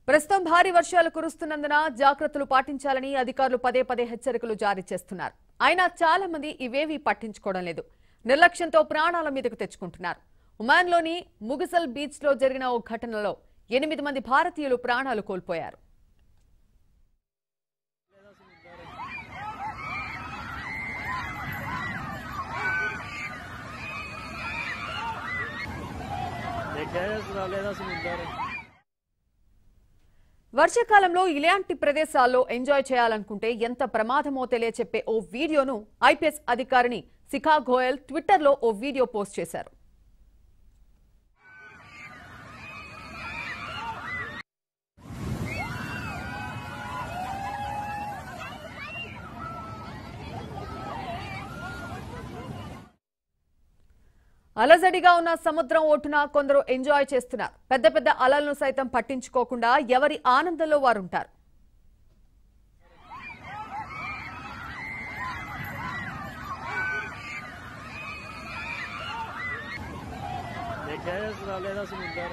ప్రస్తుతం భారీ వర్షాలు కురుస్తున్నందున జాగ్రత్తలు పాటించాలని అధికారులు పదే పదే హెచ్చరికలు జారీ చేస్తున్నారు అయినా చాలా మంది ఇవేవీ పట్టించుకోవడం లేదు నిర్లక్ష్యంతో ప్రాణాల మీదకు తెచ్చుకుంటున్నారు ఒమాన్లోని ముగసల్ బీచ్ లో జరిగిన ఓ ఘటనలో ఎనిమిది మంది భారతీయులు ప్రాణాలు కోల్పోయారు देखा है रालेदा समुद्र వర్షాకాలంలో ఇలాంటి ప్రదేశాల్లో ఎంజాయ్ చేయాలనుకుంటే ఎంత ప్రమాదమో తెలియచెప్పే ఓ వీడియోను ఐపీఎస్ అధికారిని శిఖా గోయల్ ట్విట్టర్లో ఓ వీడియో పోస్ట్ చేశారు అలజడిగా ఉన్న సముద్రం ఒడ్డున కొందరు ఎంజాయ్ చేస్తున్నారు పెద్ద పెద్ద అలలను సైతం పట్టించుకోకుండా ఎవరి ఆనందంలో వారుంటారు देखा है रालेदा समुद्र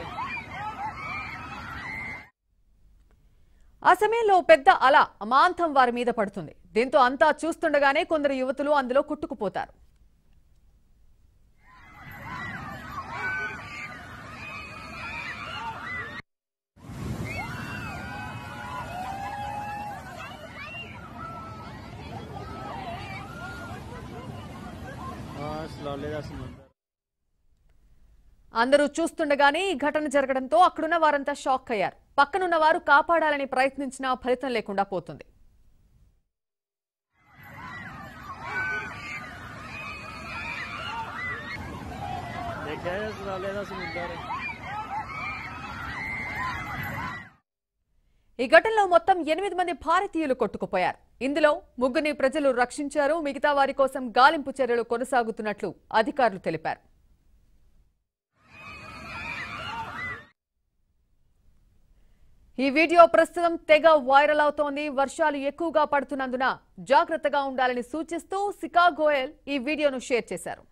ఆ సమయంలో ఓ పెద్ద అల అమాంతం వారి మీద పడుతుంది దీంతో అంతా చూస్తుండగానే కొందరు యువతులు అందులో కొట్టుకుపోతారు हाँ रालेदा समुद्र అందరూ చూస్తుండగానే ఈ ఘటన జరగడంతో అక్కడున్న వారంతా షాక్ అయ్యారు పక్కనున్న వారు కాపాడాలని ప్రయత్నించినా ఫలితం లేకుండా పోతుంది देखा है रालेदा समुद्र ఈ ఘటనలో మొత్తం ఎనిమిది మంది భారతీయులు కొట్టుకుపోయారు ఇందులో ముగ్గురిని ప్రజలు రక్షించారు మిగతా వారి కోసం గాలింపు చర్యలు కొనసాగుతున్నట్లు అధికారులు తెలిపారు ఈ వీడియో ప్రస్తుతం తెగ వైరల్ అవుతోంది వర్షాలు ఎక్కువగా పడుతున్నందున జాగ్రత్తగా ఉండాలని సూచిస్తూ సికా గోయల్ ఈ వీడియోను షేర్ చేశారు